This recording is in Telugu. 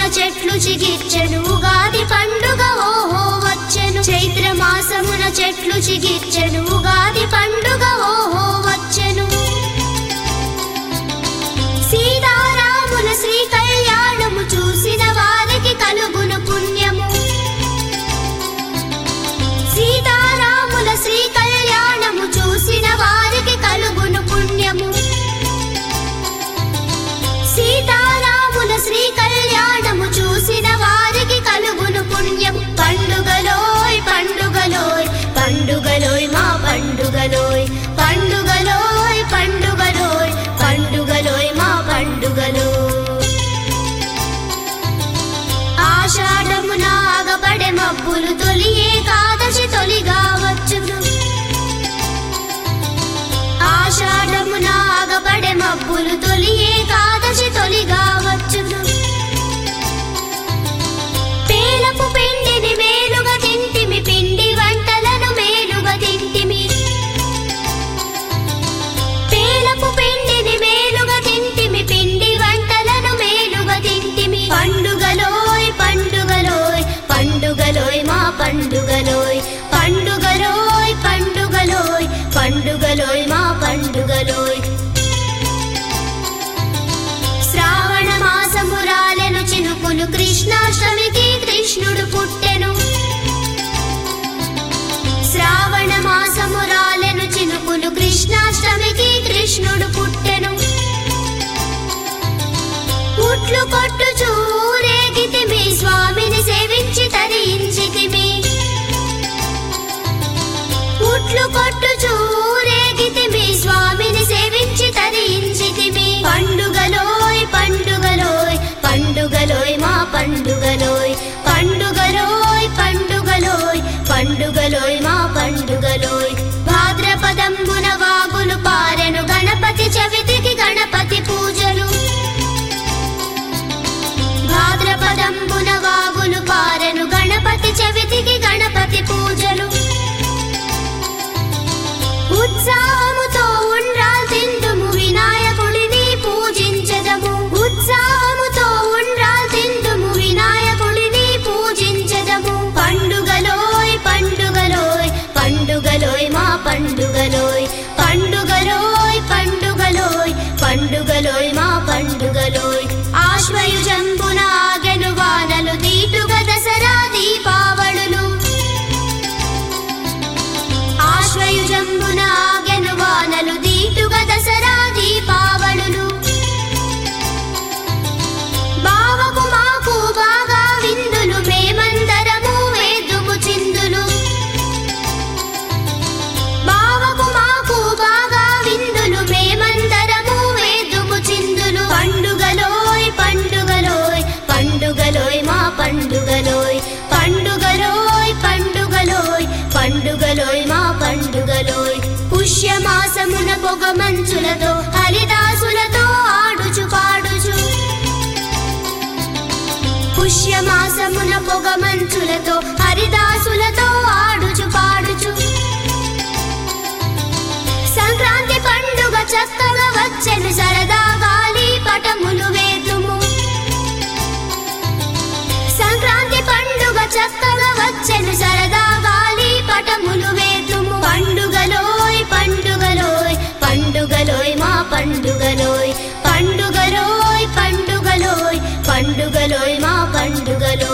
చెట్లు చిగిర్చెను ఉగాది పండుగ ఓహో వచ్చెను చైత్ర మాసమున చెట్లు చిగిర్చెను ఉగాది పండుగ ఓహో వచ్చెను సీతారాముల శ్రీ కళ్యాణము చూసిన వారికి కలుగును పుణ్యము సీతారాముల శ్రీ కళ్యాణము చూసిన వారికి కలుగును పుణ్యము సీతారాముల శ్రీ కళ్యాణము చూసిన వారికి కలుగును పుణ్యం పండుగలోయ్ పండుగలోయ్ పండుగలోయ్ మా పండుగలోయ్ పండుగలోయ్ పండుగలోయ్ పండుగలోయ్ మా పండుగలోయ్ ఆషాఢమున ఆగబడే మబ్బులు తొలి ఏకాదశి తొలిగా వచ్చును ఆషాఢమున ఆగబడే మబ్బులు తొలి ఏకాదశి తొలిగా వచ్చును పేలపు పిండిని మేలుగా తింటిమి పిండి వంటలను మేలుగా తింటిమి పేలపు పిండిని మేలుగా తింటిమి పిండి వంటలను మేలుగా తింటిమి పండుగలోయ్ పండుగలోయ్ పండుగలోయ్ మా పండుగలోయ్ పండుగలోయ్ పండుగలోయ్ పండుగలోయ్ మా పండుగలోయ్ శ్రావణ మాసము రాలెను చినుకులు కృష్ణాష్టమికి కృష్ణుడు పుట్టెను శ్రావణ మాసము రాలెను చినుకులు కృష్ణాష్టమికి కృష్ణుడు పుట్టెను పుట్లు కొట్టుచూ ఊరేగితిమి స్వామిని సేవించి తరించితిమి పుట్లు కొట్టుచూ ఊరేగితిమి స్వామిని సేవించి తరించితిమి పండుగలోయ్ పండుగలోయ్ పండుగలోయ్ మా పండుగలోయ్ పండుగలోయ్ పండుగలోయ్ పండుగలోయ్ మా పండుగలోయ్ భాద్రపదంబున వాగులు పారెను గణపతి చవితికి గణపతి పూజలు భాద్రపదంబున వాగులు పారెను గణపతి చవితికి గణపతి పూజలు ఉత్సాహముతో ఉండ్రాల్ తిందుము వినాయకుడిని పూజించదము ఉత్సాహముతో ఉండ్రాల్ తిందుము వినాయకుడిని పూజించదము పండుగలోయ్ పండుగలోయ్ పండుగలోయ్ మా పండుగలోయ్ పండుగలోయ్ పండుగలోయ్ పండుగలోయ్ మా పండుగలోయ్ ఆశ్వయుజంబున ఆగెను వానలు దీటుగా దసరా దీపావళులు ఆశ్వయుజంబున ఆగెను వానలు దీటుగా దసరా దీపావళులు బావకు మాకు బాగా విందులు మేమందరము వేదుము చిందులు బావకు మాకు బాగా విందులు మేమందరము వేదుము చిందులు పండుగలోయ్ పండుగలోయ్ పండుగలోయ్ మా పండుగలోయ్ పండుగలోయ్ పండుగలోయ్ పండుగలోయ్ మా పండుగలోయ్ పుష్యమాసమున పొగ మంచులతో హరిదాసులతో ఆడుచు పాడుచు పుష్యమాసమున పొగ మంచులతో హరిదాసులతో ఆడుచు పాడుచు సంక్రాంతి పండుగ చక్కగా వచ్చెను సరదా గాలి పటములు వేదుము సంక్రాంతి పండుగ చక్కగా వచ్చెను సరదా గాలి పటములు వేదుము పండుగలోయ్ పండుగలోయ్ పండుగలోయ్ మా పండుగలోయ్ పండుగలోయ్ పండుగలోయ్ పండుగలోయ్ మా పండుగలోయ్